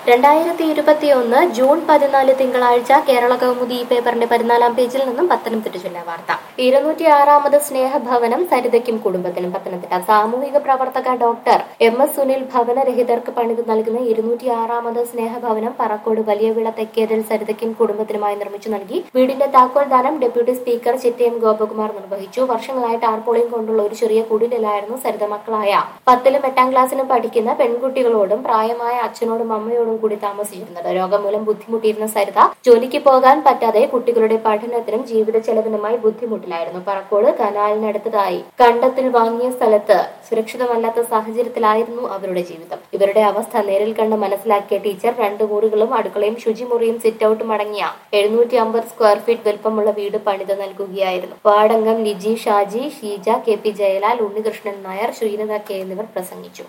രണ്ടായിരത്തി ഇരുപത്തിയൊന്ന് ജൂൺ പതിനാല് തിങ്കളാഴ്ച കേരള കൗമുദി ഈ പേപ്പറിന്റെ പതിനാലാം പേജിൽ നിന്നും പത്തനംതിട്ട ജില്ലാ വാർത്ത ഇരുന്നൂറ്റി ആറാമത് സ്നേഹഭവനം സരിതയ്ക്കും കുടുംബത്തിനും പത്തനംതിട്ട സാമൂഹിക പ്രവർത്തക ഡോക്ടർ എം എസ് സുനിൽ ഭവനരഹിതർക്ക് പണിത് നൽകുന്ന ഇരുന്നൂറ്റി ആറാമത് സ്നേഹഭവനം പറക്കോട് വലിയവിള തെക്കേതിൽ സരിതയ്ക്കും കുടുംബത്തിനുമായി നിർമ്മിച്ചു നൽകി വീടിന്റെ താക്കോൽ ദാനം ഡെപ്യൂട്ടി സ്പീക്കർ ചിറ്റയം ഗോപകുമാർ നിർവഹിച്ചു വർഷങ്ങളായി ടാർപോളിയും കൊണ്ടുള്ള ഒരു ചെറിയ കുടിലായിരുന്നു സരിത മക്കളായ പത്തിലും എട്ടാം ക്ലാസ്സിലും പഠിക്കുന്ന പെൺകുട്ടികളോടും പ്രായമായ അച്ഛനോടും അമ്മയോടും കൂടി താമസിച്ചിരുന്നത് രോഗം മൂലം ബുദ്ധിമുട്ടിയിരുന്ന സരിത ജോലിക്ക് പോകാൻ പറ്റാതെ കുട്ടികളുടെ പഠനത്തിനും ജീവിത ചെലവിനുമായി ബുദ്ധിമുട്ടിലായിരുന്നു പറക്കോട് കനാലിനടുത്തതായി കണ്ടത്തിൽ വാങ്ങിയ സ്ഥലത്ത് സുരക്ഷിതമല്ലാത്ത സാഹചര്യത്തിലായിരുന്നു അവരുടെ ജീവിതം ഇവരുടെ അവസ്ഥ നേരിൽ കണ്ട് മനസ്സിലാക്കിയ ടീച്ചർ രണ്ട് മുറികളും അടുക്കളയും ശുചിമുറിയും സിറ്റ് ഔട്ടും അടങ്ങിയ എഴുന്നൂറ്റി അമ്പത് സ്ക്വയർ ഫീറ്റ് വലുപ്പമുള്ള വീട് പണിത് നൽകുകയായിരുന്നു വാർഡംഗം Liji Shaji Sheeja K P Jayalal Unnikrishnan Nair Sreelatha K എന്നിവർ പ്രസംഗിച്ചു